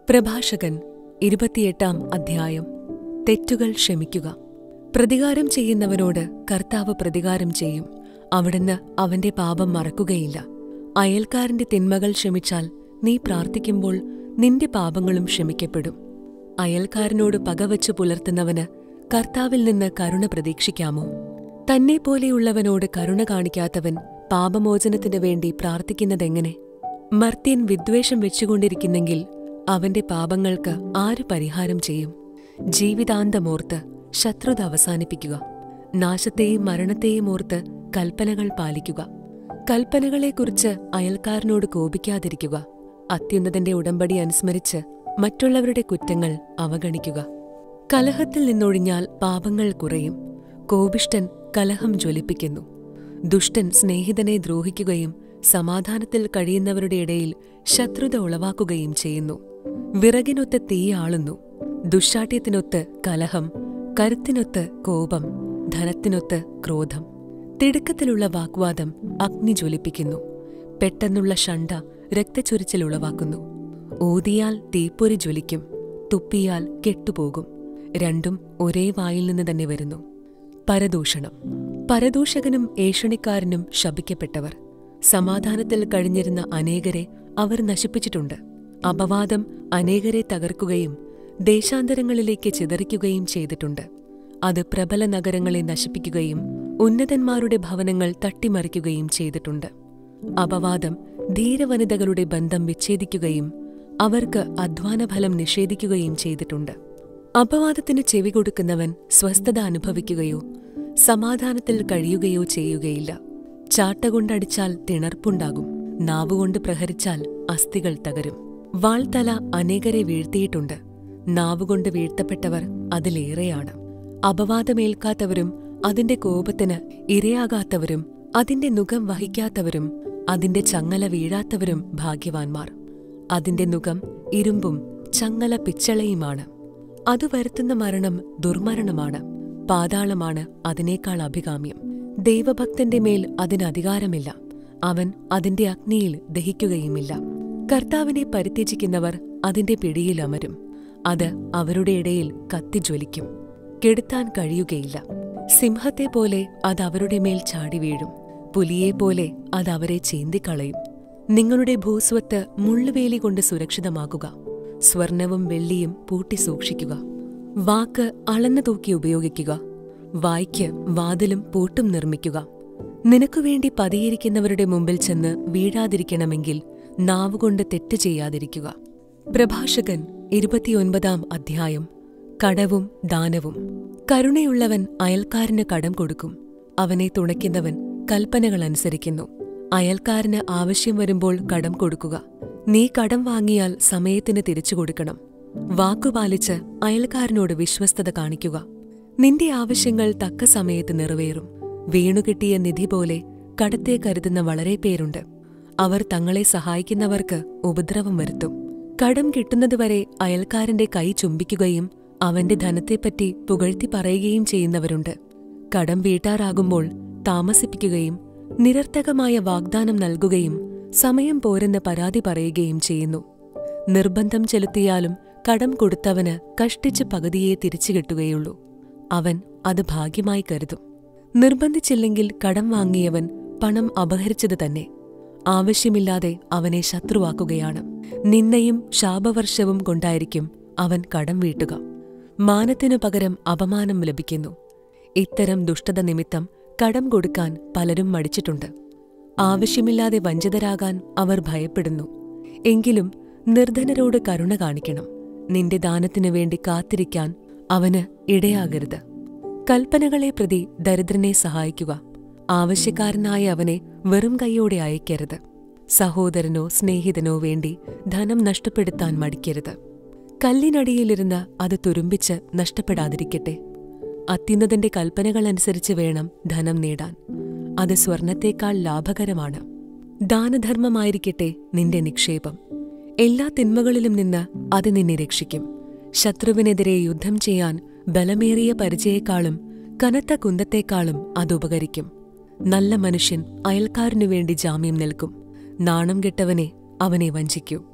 പ്രഭാഷകൻ ഇരുപത്തിയെട്ടാം അധ്യായം തെറ്റുകൾ ക്ഷമിക്കുക പ്രതികാരം ചെയ്യുന്നവനോട് കർത്താവ് പ്രതികാരം ചെയ്യും അവിടുന്ന് അവന്റെ പാപം മറക്കുകയില്ല അയൽക്കാരന്റെ തിന്മകൾ ക്ഷമിച്ചാൽ നീ പ്രാർത്ഥിക്കുമ്പോൾ നിന്റെ പാപങ്ങളും ക്ഷമിക്കപ്പെടും അയൽക്കാരനോട് പകവച്ചു പുലർത്തുന്നവന് കർത്താവിൽ നിന്ന് കരുണ പ്രതീക്ഷിക്കാമോ തന്നെപ്പോലെയുള്ളവനോട് കരുണ കാണിക്കാത്തവൻ പാപമോചനത്തിനു വേണ്ടി പ്രാർത്ഥിക്കുന്നതെങ്ങനെ മർത്യൻ വിദ്വേഷം വെച്ചുകൊണ്ടിരിക്കുന്നെങ്കിൽ അവന്റെ പാപങ്ങൾക്ക് ആര് പരിഹാരം ചെയ്യും ജീവിതാന്തമോർത്ത് ശത്രുത അവസാനിപ്പിക്കുക നാശത്തെയും മരണത്തെയും ഓർത്ത് കൽപ്പനകൾ പാലിക്കുക കൽപ്പനകളെക്കുറിച്ച് അയൽക്കാരനോട് കോപിക്കാതിരിക്കുക അത്യുന്നതന്റെ ഉടമ്പടി അനുസ്മരിച്ച് മറ്റുള്ളവരുടെ കുറ്റങ്ങൾ അവഗണിക്കുക കലഹത്തിൽ നിന്നൊഴിഞ്ഞാൽ പാപങ്ങൾ കുറയും കോപിഷ്ടൻ കലഹം ജ്വലിപ്പിക്കുന്നു ദുഷ്ടൻ സ്നേഹിതനെ ദ്രോഹിക്കുകയും സമാധാനത്തിൽ കഴിയുന്നവരുടെ ഇടയിൽ ശത്രുത ഉളവാക്കുകയും ചെയ്യുന്നു വിറകിനൊത്ത് തീയാളുന്നു ദുശാഠ്യത്തിനൊത്ത് കലഹം കരുത്തിനൊത്ത് കോപം ധനത്തിനൊത്ത് ക്രോധം തിടുക്കത്തിലുള്ള വാഗ്വാദം അഗ്നി ജ്വലിപ്പിക്കുന്നു പെട്ടെന്നുള്ള ഷണ്ട രക്തച്ചൊരിച്ചിൽ ഉളവാക്കുന്നു ഊതിയാൽ തീപ്പൊരി ജ്വലിക്കും തുപ്പിയാൽ കെട്ടുപോകും രണ്ടും ഒരേ വായിൽ നിന്ന് തന്നെ വരുന്നു പരദൂഷണം പരദൂഷകനും ഏഷണിക്കാരനും ശപിക്കപ്പെട്ടവർ സമാധാനത്തിൽ കഴിഞ്ഞിരുന്ന അനേകരെ അവർ നശിപ്പിച്ചിട്ടുണ്ട് അപവാദം അനേകരെ തകർക്കുകയും ദേശാന്തരങ്ങളിലേക്ക് ചിതറിക്കുകയും ചെയ്തിട്ടുണ്ട് അത് പ്രബല നഗരങ്ങളെ നശിപ്പിക്കുകയും ഉന്നതന്മാരുടെ ഭവനങ്ങൾ തട്ടിമറിക്കുകയും ചെയ്തിട്ടുണ്ട് അപവാദം ധീരവനിതകളുടെ ബന്ധം വിച്ഛേദിക്കുകയും അവർക്ക് അധ്വാനഫലം നിഷേധിക്കുകയും ചെയ്തിട്ടുണ്ട് അപവാദത്തിന് ചെവി കൊടുക്കുന്നവൻ സ്വസ്ഥത അനുഭവിക്കുകയോ സമാധാനത്തിൽ കഴിയുകയോ ചെയ്യുകയില്ല ചാട്ടകൊണ്ടടിച്ചാൽ തിണർപ്പുണ്ടാകും നാവുകൊണ്ട് പ്രഹരിച്ചാൽ അസ്ഥികൾ തകരും വാൾത്തല അനേകരെ വീഴ്ത്തിയിട്ടുണ്ട് നാവുകൊണ്ട് വീഴ്ത്തപ്പെട്ടവർ അതിലേറെയാണ് അപവാദമേൽക്കാത്തവരും അതിന്റെ കോപത്തിന് ഇരയാകാത്തവരും അതിന്റെ നുകം വഹിക്കാത്തവരും അതിന്റെ ചങ്ങല വീഴാത്തവരും ഭാഗ്യവാന്മാർ അതിന്റെ നുകം ഇരുമ്പും ചങ്ങല പിച്ചളയുമാണ് അത് വരുത്തുന്ന മരണം ദുർമരണമാണ് പാതാളമാണ് അതിനേക്കാൾ അഭികാമ്യം ദൈവഭക്തന്റെ മേൽ അതിന് അധികാരമില്ല അവൻ അതിന്റെ അഗ്നിയിൽ ദഹിക്കുകയുമില്ല കർത്താവിനെ പരിത്യജിക്കുന്നവർ അതിന്റെ പിടിയിൽ അമരും അത് അവരുടെ ഇടയിൽ കത്തിജ്വലിക്കും കെടുത്താൻ കഴിയുകയില്ല സിംഹത്തെപ്പോലെ അത് അവരുടെ മേൽ ചാടി വീഴും പുലിയെപ്പോലെ അത് അവരെ ചീന്തിക്കളയും നിങ്ങളുടെ ഭൂസ്വത്ത് മുള്ളുവേലി കൊണ്ട് സുരക്ഷിതമാക്കുക സ്വർണവും വെള്ളിയും പൂട്ടി സൂക്ഷിക്കുക വാക്ക് അളന്നു തൂക്കി ഉപയോഗിക്കുക വായ്ക്ക് വാതിലും പൂട്ടും നിർമ്മിക്കുക നിനക്കുവേണ്ടി പതിയിരിക്കുന്നവരുടെ മുമ്പിൽ ചെന്ന് വീഴാതിരിക്കണമെങ്കിൽ നാവുകൊണ്ട് തെറ്റ് ചെയ്യാതിരിക്കുക പ്രഭാഷകൻ ഇരുപത്തിയൊൻപതാം അധ്യായം കടവും ദാനവും കരുണയുള്ളവൻ അയൽക്കാരന് കടം കൊടുക്കും അവനെ തുണയ്ക്കുന്നവൻ കൽപ്പനകൾ അനുസരിക്കുന്നു അയൽക്കാരന് ആവശ്യം വരുമ്പോൾ കടം കൊടുക്കുക നീ കടം വാങ്ങിയാൽ സമയത്തിന് തിരിച്ചു കൊടുക്കണം വാക്കുപാലിച്ച് അയൽക്കാരനോട് വിശ്വസ്തത കാണിക്കുക നിന്റെ ആവശ്യങ്ങൾ തക്ക സമയത്ത് നിറവേറും വീണുകിട്ടിയ നിധി പോലെ കടത്തെ കരുതുന്ന വളരെ പേരുണ്ട് അവർ തങ്ങളെ സഹായിക്കുന്നവർക്ക് ഉപദ്രവം വരുത്തും കടം കിട്ടുന്നതുവരെ അയൽക്കാരന്റെ കൈ ചുംബിക്കുകയും അവന്റെ ധനത്തെപ്പറ്റി പുകഴ്ത്തി പറയുകയും ചെയ്യുന്നവരുണ്ട് കടം വീട്ടാറാകുമ്പോൾ താമസിപ്പിക്കുകയും നിരർത്ഥകമായ വാഗ്ദാനം നൽകുകയും സമയം പോരെന്ന് പരാതി പറയുകയും ചെയ്യുന്നു നിർബന്ധം ചെലുത്തിയാലും കടം കൊടുത്തവന് കഷ്ടിച്ച് പകുതിയെ തിരിച്ചു കിട്ടുകയുള്ളൂ അവൻ അത് ഭാഗ്യമായി കരുതും നിർബന്ധിച്ചില്ലെങ്കിൽ കടം വാങ്ങിയവൻ പണം അപഹരിച്ചത് തന്നെ ആവശ്യമില്ലാതെ അവനെ ശത്രുവാക്കുകയാണ് നിന്നയും ശാപവർഷവും കൊണ്ടായിരിക്കും അവൻ കടം വീട്ടുക മാനത്തിനു പകരം അപമാനം ലഭിക്കുന്നു ഇത്തരം ദുഷ്ടത നിമിത്തം കടം കൊടുക്കാൻ പലരും മടിച്ചിട്ടുണ്ട് ആവശ്യമില്ലാതെ വഞ്ചിതരാകാൻ അവർ ഭയപ്പെടുന്നു എങ്കിലും നിർധനരോട് കരുണ കാണിക്കണം നിന്റെ ദാനത്തിനു വേണ്ടി കാത്തിരിക്കാൻ അവന് ഇടയാകരുത് കൽപ്പനകളെ പ്രതി ദരിദ്രനെ സഹായിക്കുക ആവശ്യക്കാരനായ അവനെ വെറും കൈയോടെ അയക്കരുത് സഹോദരനോ സ്നേഹിതനോ വേണ്ടി ധനം നഷ്ടപ്പെടുത്താൻ മടിക്കരുത് കല്ലിനടിയിലിരുന്ന് അത് തുരുമ്പിച്ച് നഷ്ടപ്പെടാതിരിക്കട്ടെ അത്യുന്നതന്റെ കൽപ്പനകൾ അനുസരിച്ച് വേണം ധനം നേടാൻ അത് സ്വർണത്തേക്കാൾ ലാഭകരമാണ് ദാനധർമ്മമായിരിക്കട്ടെ നിന്റെ നിക്ഷേപം എല്ലാ തിന്മകളിലും നിന്ന് അത് നിന്നെ രക്ഷിക്കും ശത്രുവിനെതിരെ യുദ്ധം ചെയ്യാൻ ബലമേറിയ പരിചയേക്കാളും കനത്ത കുന്തത്തേക്കാളും അതുപകരിക്കും നല്ല മനുഷ്യൻ അയൽക്കാരനു വേണ്ടി ജാമ്യം നിൽക്കും നാണം കെട്ടവനെ അവനെ വഞ്ചിക്കൂ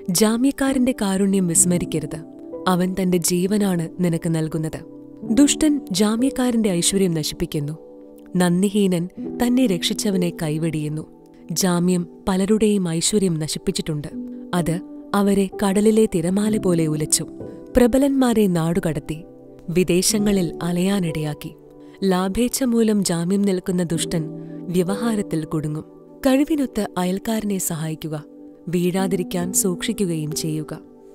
ജാമ്യക്കാരന്റെ കാരുണ്യം വിസ്മരിക്കരുത് അവൻ തന്റെ ജീവനാണ് നിനക്ക് നൽകുന്നത് ദുഷ്ടൻ ജാമ്യക്കാരന്റെ ഐശ്വര്യം നശിപ്പിക്കുന്നു നന്ദിഹീനൻ തന്നെ രക്ഷിച്ചവനെ കൈവെടിയുന്നു ജാമ്യം പലരുടെയും ഐശ്വര്യം നശിപ്പിച്ചിട്ടുണ്ട് അത് അവരെ കടലിലെ തിരമാല പോലെ ഉലച്ചു പ്രബലന്മാരെ നാടുകടത്തി വിദേശങ്ങളിൽ അലയാനിടയാക്കി ലാഭേച്ഛ മൂലം ജാമ്യം നിൽക്കുന്ന ദുഷ്ടൻ വ്യവഹാരത്തിൽ കുടുങ്ങും കഴിവിനൊത്ത് അയൽക്കാരനെ സഹായിക്കുക വീഴാതിരിക്കാൻ സൂക്ഷിക്കുകയും ചെയ്യുക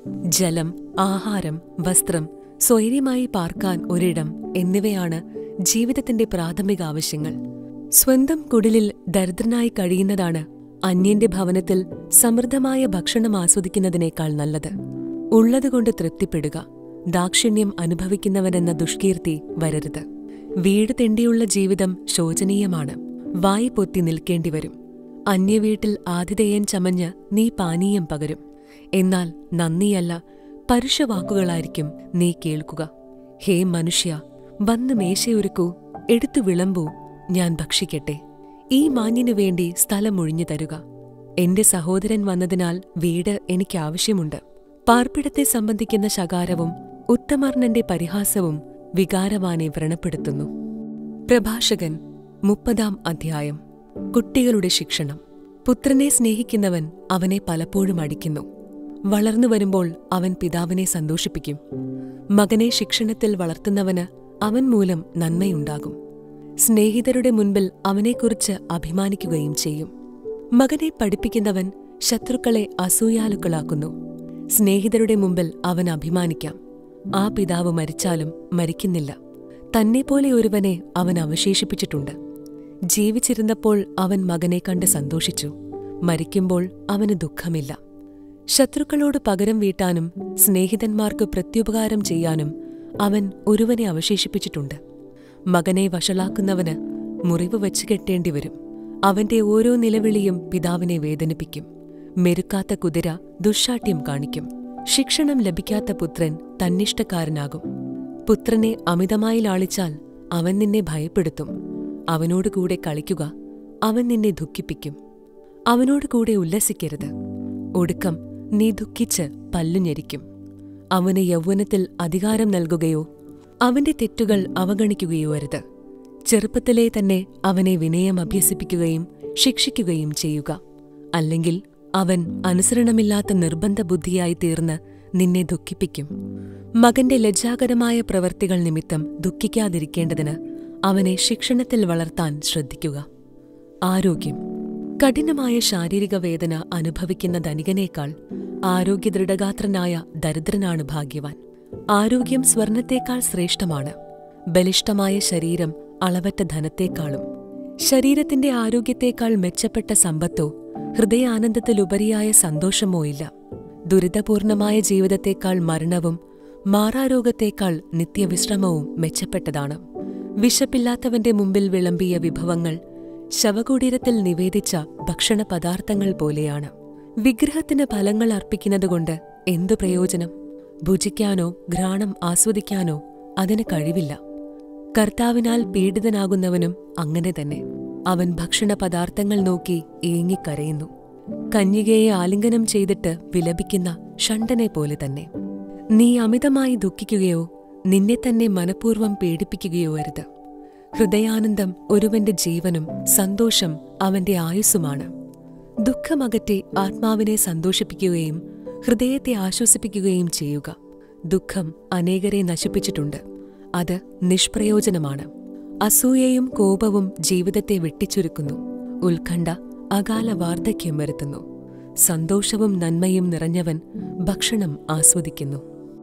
ജലം ആഹാരം വസ്ത്രം സ്വൈര്യമായി പാർക്കാൻ ഒരിടം എന്നിവയാണ് ജീവിതത്തിന്റെ പ്രാഥമിക ആവശ്യങ്ങൾ സ്വന്തം കുടിലിൽ ദരിദ്രനായി കഴിയുന്നതാണ് അന്യന്റെ ഭവനത്തിൽ സമൃദ്ധമായ ഭക്ഷണം ആസ്വദിക്കുന്നതിനേക്കാൾ നല്ലത് ഉള്ളതുകൊണ്ട് തൃപ്തിപ്പെടുക ദാക്ഷിണ്യം അനുഭവിക്കുന്നവനെന്ന ദുഷ്കീർത്തി വരരുത് വീട് തെണ്ടിയുള്ള ജീവിതം ശോചനീയമാണ് വായി പൊത്തി നിൽക്കേണ്ടിവരും അന്യവീട്ടിൽ ആതിഥേയൻ ചമഞ്ഞ് നീ പാനീയം പകരും എന്നാൽ നന്ദിയല്ല പരുഷവാക്കുകളായിരിക്കും നീ കേൾക്കുക ഹേ മനുഷ്യ വന്ന് മേശയൊരുക്കൂ എടുത്തു വിളമ്പൂ ഞാൻ ഭക്ഷിക്കട്ടെ ഈ മാന്യനു വേണ്ടി സ്ഥലം ഒഴിഞ്ഞു തരുക എന്റെ സഹോദരൻ വന്നതിനാൽ വീട് എനിക്ക് ആവശ്യമുണ്ട് പാർപ്പിടത്തെ സംബന്ധിക്കുന്ന ശകാരവും ഉത്തമർണന്റെ പരിഹാസവും വികാരവാനെ വ്രണപ്പെടുത്തുന്നു പ്രഭാഷകൻ മുപ്പതാം അധ്യായം കുട്ടികളുടെ ശിക്ഷണം പുത്രനെ സ്നേഹിക്കുന്നവൻ അവനെ പലപ്പോഴും അടിക്കുന്നു വളർന്നു വരുമ്പോൾ അവൻ പിതാവിനെ സന്തോഷിപ്പിക്കും മകനെ ശിക്ഷണത്തിൽ വളർത്തുന്നവന് അവൻ മൂലം നന്മയുണ്ടാകും സ്നേഹിതരുടെ മുൻപിൽ അവനെക്കുറിച്ച് അഭിമാനിക്കുകയും ചെയ്യും മകനെ പഠിപ്പിക്കുന്നവൻ ശത്രുക്കളെ അസൂയാലുക്കളാക്കുന്നു സ്നേഹിതരുടെ മുമ്പിൽ അവൻ അഭിമാനിക്കാം ആ പിതാവ് മരിച്ചാലും മരിക്കുന്നില്ല തന്നെപ്പോലെ ഒരുവനെ അവൻ അവശേഷിപ്പിച്ചിട്ടുണ്ട് ജീവിച്ചിരുന്നപ്പോൾ അവൻ മകനെ കണ്ട് സന്തോഷിച്ചു മരിക്കുമ്പോൾ അവന് ദുഃഖമില്ല ശത്രുക്കളോട് പകരം വീട്ടാനും സ്നേഹിതന്മാർക്ക് പ്രത്യുപകാരം ചെയ്യാനും അവൻ ഒരുവനെ അവശേഷിപ്പിച്ചിട്ടുണ്ട് മകനെ വഷളാക്കുന്നവന് മുറിവ് വച്ചു കെട്ടേണ്ടി വരും അവന്റെ ഓരോ നിലവിളിയും പിതാവിനെ വേദനിപ്പിക്കും മെരുക്കാത്ത കുതിര ദുഷാഠ്യം കാണിക്കും ശിക്ഷണം ലഭിക്കാത്ത പുത്രൻ തന്നിഷ്ടക്കാരനാകും പുത്രനെ അമിതമായി ലാളിച്ചാൽ അവൻ നിന്നെ ഭയപ്പെടുത്തും അവനോട് കൂടെ കളിക്കുക അവൻ നിന്നെ ദുഃഖിപ്പിക്കും അവനോട് കൂടെ ഉല്ലസിക്കരുത് ഒടുക്കം നീ ദുഃഖിച്ച് പല്ലു ഞെരിക്കും അവന് യൗവനത്തിൽ അധികാരം നൽകുകയോ അവന്റെ തെറ്റുകൾ അവഗണിക്കുകയോ അരുത് ചെറുപ്പത്തിലേ തന്നെ അവനെ വിനയം അഭ്യസിപ്പിക്കുകയും ശിക്ഷിക്കുകയും ചെയ്യുക അല്ലെങ്കിൽ അവൻ അനുസരണമില്ലാത്ത നിർബന്ധ ബുദ്ധിയായി തീർന്ന് നിന്നെ ദുഃഖിപ്പിക്കും മകന്റെ ലജ്ജാകരമായ പ്രവർത്തികൾ നിമിത്തം ദുഃഖിക്കാതിരിക്കേണ്ടതിന് അവനെ ശിക്ഷണത്തിൽ വളർത്താൻ ശ്രദ്ധിക്കുക ആരോഗ്യം കഠിനമായ ശാരീരിക വേദന അനുഭവിക്കുന്ന ധനികനേക്കാൾ ആരോഗ്യദൃഢഗാത്രനായ ദരിദ്രനാണ് ഭാഗ്യവാൻ ആരോഗ്യം സ്വർണത്തേക്കാൾ ശ്രേഷ്ഠമാണ് ബലിഷ്ഠമായ ശരീരം അളവറ്റ ധനത്തേക്കാളും ശരീരത്തിന്റെ ആരോഗ്യത്തേക്കാൾ മെച്ചപ്പെട്ട സമ്പത്തോ ഹൃദയാനന്ദത്തിലുപരിയായ സന്തോഷമോ ഇല്ല ദുരിതപൂർണമായ ജീവിതത്തേക്കാൾ മരണവും മാറാരോഗത്തേക്കാൾ നിത്യവിശ്രമവും മെച്ചപ്പെട്ടതാണ് വിശപ്പില്ലാത്തവന്റെ മുമ്പിൽ വിളമ്പിയ വിഭവങ്ങൾ ശവകുടീരത്തിൽ നിവേദിച്ച ഭക്ഷണപദാർത്ഥങ്ങൾ പോലെയാണ് വിഗ്രഹത്തിന് ഫലങ്ങൾ അർപ്പിക്കുന്നതുകൊണ്ട് എന്തു പ്രയോജനം ഭുജിക്കാനോ ഘ്രാണം ആസ്വദിക്കാനോ അതിന് കഴിവില്ല കർത്താവിനാൽ പീഡിതനാകുന്നവനും അങ്ങനെ തന്നെ അവൻ ഭക്ഷണപദാർത്ഥങ്ങൾ നോക്കി ഏങ്ങിക്കരയുന്നു കന്യകയെ ആലിംഗനം ചെയ്തിട്ട് വിലപിക്കുന്ന ഷണ്ടനെ പോലെ തന്നെ നീ അമിതമായി ദുഃഖിക്കുകയോ നിന്നെ തന്നെ മനഃപൂർവ്വം പീഡിപ്പിക്കുകയോ അരുത് ഹൃദയാനന്ദം ഒരുവന്റെ ജീവനും സന്തോഷം അവന്റെ ആയുസ്സുമാണ് ദുഃഖമകറ്റി ആത്മാവിനെ സന്തോഷിപ്പിക്കുകയും ഹൃദയത്തെ ആശ്വസിപ്പിക്കുകയും ചെയ്യുക ദുഃഖം അനേകരെ നശിപ്പിച്ചിട്ടുണ്ട് അത് നിഷ്പ്രയോജനമാണ് അസൂയയും കോപവും ജീവിതത്തെ വെട്ടിച്ചുരുക്കുന്നു ഉത്കണ്ഠ അകാല വാർദ്ധക്യം വരുത്തുന്നു സന്തോഷവും നന്മയും നിറഞ്ഞവൻ ഭക്ഷണം ആസ്വദിക്കുന്നു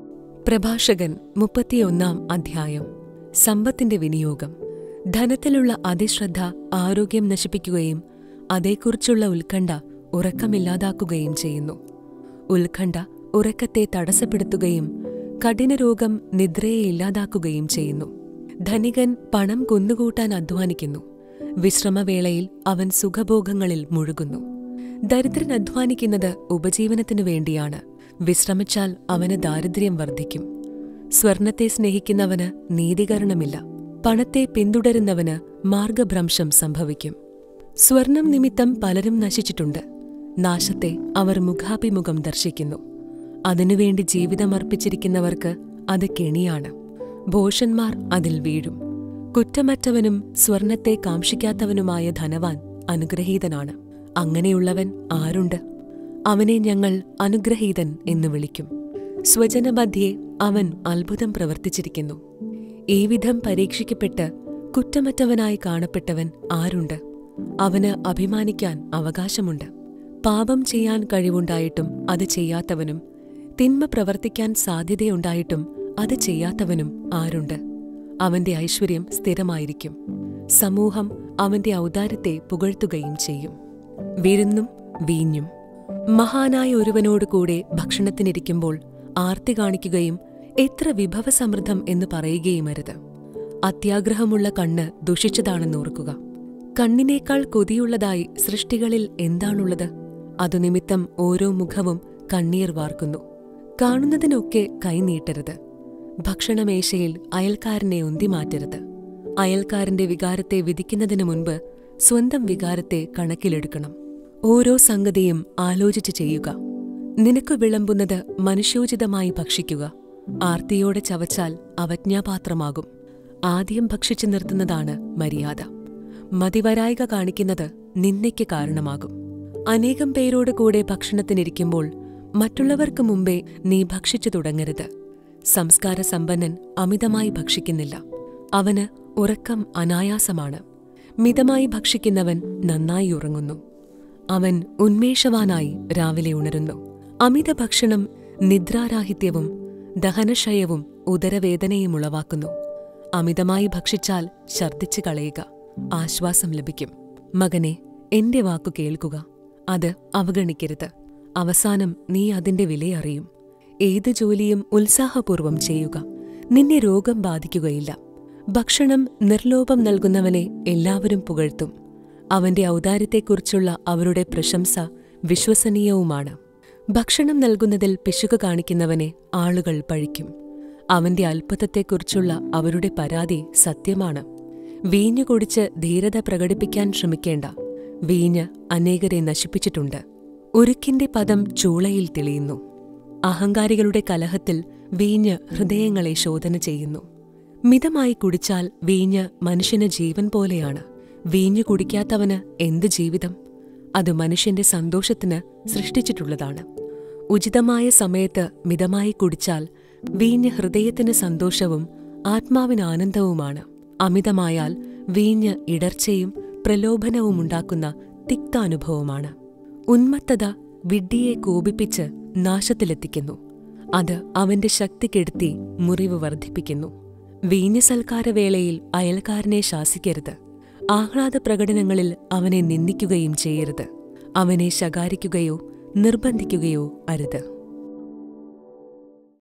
പ്രഭാഷകൻ മുപ്പത്തിയൊന്നാം അധ്യായം സമ്പത്തിന്റെ വിനിയോഗം ധനത്തിലുള്ള അതിശ്രദ്ധ ആരോഗ്യം നശിപ്പിക്കുകയും അതേക്കുറിച്ചുള്ള ഉത്കണ്ഠ ഉറക്കമില്ലാതാക്കുകയും ചെയ്യുന്നു ഉത്കണ്ഠ ഉറക്കത്തെ തടസ്സപ്പെടുത്തുകയും കഠിനരോഗം നിദ്രയെ ഇല്ലാതാക്കുകയും ചെയ്യുന്നു ധനികൻ പണം കുന്നുകൂട്ടാൻ അധ്വാനിക്കുന്നു വിശ്രമവേളയിൽ അവൻ സുഖഭോഗങ്ങളിൽ മുഴുകുന്നു ദരിദ്രൻ അധ്വാനിക്കുന്നത് ഉപജീവനത്തിനു വേണ്ടിയാണ് വിശ്രമിച്ചാൽ അവന് ദാരിദ്ര്യം വർദ്ധിക്കും സ്വർണത്തെ സ്നേഹിക്കുന്നവന് നീതീകരണമില്ല പണത്തെ പിന്തുടരുന്നവന് മാർഗഭ്രംശം സംഭവിക്കും സ്വർണം നിമിത്തം പലരും നശിച്ചിട്ടുണ്ട് നാശത്തെ അവർ മുഖാഭിമുഖം ദർശിക്കുന്നു അതിനുവേണ്ടി ജീവിതമർപ്പിച്ചിരിക്കുന്നവർക്ക് അത് കെണിയാണ് ഭോഷന്മാർ അതിൽ വീഴും കുറ്റമറ്റവനും സ്വർണത്തെ കാംക്ഷിക്കാത്തവനുമായ ധനവാൻ അനുഗ്രഹീതനാണ് അങ്ങനെയുള്ളവൻ ആരുണ്ട് അവനെ ഞങ്ങൾ അനുഗ്രഹീതൻ എന്ന് വിളിക്കും സ്വജനമധ്യേ അവൻ അത്ഭുതം പ്രവർത്തിച്ചിരിക്കുന്നു ഈ വിധം പരീക്ഷിക്കപ്പെട്ട് കുറ്റമറ്റവനായി കാണപ്പെട്ടവൻ ആരുണ്ട് അവന് അഭിമാനിക്കാൻ അവകാശമുണ്ട് പാപം ചെയ്യാൻ കഴിവുണ്ടായിട്ടും അത് ചെയ്യാത്തവനും തിന്മ പ്രവർത്തിക്കാൻ സാധ്യതയുണ്ടായിട്ടും അത് ചെയ്യാത്തവനും ആരുണ്ട് അവന്റെ ഐശ്വര്യം സ്ഥിരമായിരിക്കും സമൂഹം അവന്റെ ഔദാര്യത്തെ പുകഴ്ത്തുകയും ചെയ്യും വിരുന്നും വീഞ്ഞും മഹാനായ ഒരുവനോട് കൂടെ ഭക്ഷണത്തിനിരിക്കുമ്പോൾ ആർത്തി കാണിക്കുകയും എത്ര വിഭവസമൃദ്ധം എന്ന് പറയുകയുമരുത് അത്യാഗ്രഹമുള്ള കണ്ണ് ദുഷിച്ചതാണെന്ന് ഓർക്കുക കണ്ണിനേക്കാൾ കൊതിയുള്ളതായി സൃഷ്ടികളിൽ എന്താണുള്ളത് അതു നിമിത്തം ഓരോ മുഖവും കണ്ണീർ വാർക്കുന്നു കാണുന്നതിനൊക്കെ കൈനീട്ടരുത് ഭക്ഷണമേശയിൽ അയൽക്കാരനെ ഉന്തിമാറ്റരുത് അയൽക്കാരന്റെ വികാരത്തെ വിധിക്കുന്നതിനു മുൻപ് സ്വന്തം വികാരത്തെ കണക്കിലെടുക്കണം ഓരോ സംഗതിയും ആലോചിച്ച് ചെയ്യുക നിനക്ക് വിളമ്പുന്നത് മനുഷ്യോചിതമായി ഭക്ഷിക്കുക ആർത്തിയോടെ ചവച്ചാൽ അവജ്ഞാപാത്രമാകും ആദ്യം ഭക്ഷിച്ചു നിർത്തുന്നതാണ് മര്യാദ മതിവരായിക കാണിക്കുന്നത് നിന്ദയ്ക്ക് കാരണമാകും അനേകം പേരോട് കൂടെ ഭക്ഷണത്തിനിരിക്കുമ്പോൾ മറ്റുള്ളവർക്ക് മുമ്പേ നീ ഭക്ഷിച്ചു തുടങ്ങരുത് സംസ്കാര സമ്പന്നൻ അമിതമായി ഭക്ഷിക്കുന്നില്ല അവന് ഉറക്കം അനായാസമാണ് മിതമായി ഭക്ഷിക്കുന്നവൻ നന്നായി ഉറങ്ങുന്നു അവൻ ഉന്മേഷവാനായി രാവിലെ ഉണരുന്നു അമിത ഭക്ഷണം നിദ്രാരാഹിത്യവും ദഹനക്ഷയവും ഉദരവേദനയും ഉളവാക്കുന്നു അമിതമായി ഭക്ഷിച്ചാൽ ഛർദ്ദിച്ചു കളയുക ആശ്വാസം ലഭിക്കും മകനെ എന്റെ വാക്കു കേൾക്കുക അത് അവഗണിക്കരുത് അവസാനം നീ അതിന്റെ വിലയറിയും ഏത് ജോലിയും ഉത്സാഹപൂർവം ചെയ്യുക നിന്നെ രോഗം ബാധിക്കുകയില്ല ഭക്ഷണം നിർലോഭം നൽകുന്നവനെ എല്ലാവരും പുകഴ്ത്തും അവന്റെ ഔദാര്യത്തെക്കുറിച്ചുള്ള അവരുടെ പ്രശംസ വിശ്വസനീയവുമാണ് ഭക്ഷണം നൽകുന്നതിൽ പിശുക കാണിക്കുന്നവനെ ആളുകൾ പഴിക്കും അവന്റെ അത്ഭുതത്തെക്കുറിച്ചുള്ള അവരുടെ പരാതി സത്യമാണ് വീഞ്ഞു കുടിച്ച് ധീരത പ്രകടിപ്പിക്കാൻ ശ്രമിക്കേണ്ട വീഞ്ഞ് അനേകരെ നശിപ്പിച്ചിട്ടുണ്ട് ഉരുക്കിന്റെ പദം ചൂളയിൽ തെളിയുന്നു അഹങ്കാരികളുടെ കലഹത്തിൽ വീഞ്ഞ് ഹൃദയങ്ങളെ ശോധന ചെയ്യുന്നു മിതമായി കുടിച്ചാൽ വീഞ്ഞ് മനുഷ്യന് ജീവൻ പോലെയാണ് വീഞ്ഞു കുടിക്കാത്തവന് എന്ത് ജീവിതം അത് മനുഷ്യന്റെ സന്തോഷത്തിന് സൃഷ്ടിച്ചിട്ടുള്ളതാണ് ഉചിതമായ സമയത്ത് മിതമായി കുടിച്ചാൽ വീഞ്ഞ് ഹൃദയത്തിന് സന്തോഷവും ആത്മാവിന് ആനന്ദവുമാണ് അമിതമായാൽ വീഞ്ഞ് ഇടർച്ചയും പ്രലോഭനവുമുണ്ടാക്കുന്ന തിക്താനുഭവമാണ് ഉന്മത്തത വിഡ്ഢിയെ കോപിപ്പിച്ച് നാശത്തിലെത്തിക്കുന്നു അത് അവന്റെ ശക്തി കെടുത്തി മുറിവ് വർദ്ധിപ്പിക്കുന്നു വീഞ്ഞ സൽക്കാരവേളയിൽ അയൽക്കാരനെ ശാസിക്കരുത് ആഹ്ലാദ പ്രകടനങ്ങളിൽ അവനെ നിന്ദിക്കുകയും ചെയ്യരുത് അവനെ ശകാരിക്കുകയോ നിർബന്ധിക്കുകയോ അരുത്